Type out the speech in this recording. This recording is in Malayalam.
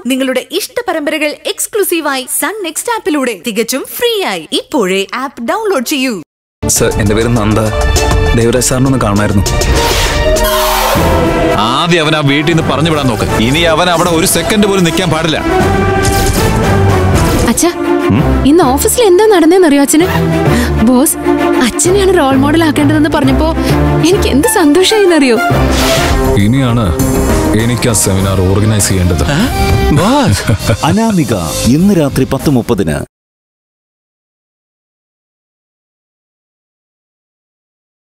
നിങ്ങളുടെ ഇഷ്ട പരമ്പരകൾ എക്സ്ക്ലൂസീവായി സൺ നെക്സ്റ്റ് ആപ്പിലൂടെ തികച്ചും ഫ്രീ ആയി ഇപ്പോഴേ ആപ്പ് ഡൗൺലോഡ് ചെയ്യൂ സർ എന്റെ പേര് നന്ദ ദേവരാജ് സാറിനൊന്ന് കാണാമായിരുന്നു ആദ്യം അവൻ ആ വീട്ടിൽ നിന്ന് പറഞ്ഞു വിടാൻ നോക്ക് ഇനി അവൻ അവിടെ ഒരു സെക്കൻഡ് പോലും നിൽക്കാൻ പാടില്ല അച്ഛാ ഇന്ന് ഓഫീസിൽ എന്താ നടന്നതെന്നറിയോ അച്ഛന് ബോസ് അച്ഛനെയാണ് റോൾ മോഡൽ ആക്കേണ്ടതെന്ന് പറഞ്ഞപ്പോ എനിക്ക് എന്ത് സന്തോഷമായിന്നറിയോ ഇനിയാണ് എനിക്ക് ആ സെമിനാർ ഓർഗനൈസ് ചെയ്യേണ്ടത് അനാമിക ഇന്ന് രാത്രി പത്ത് മുപ്പതിന്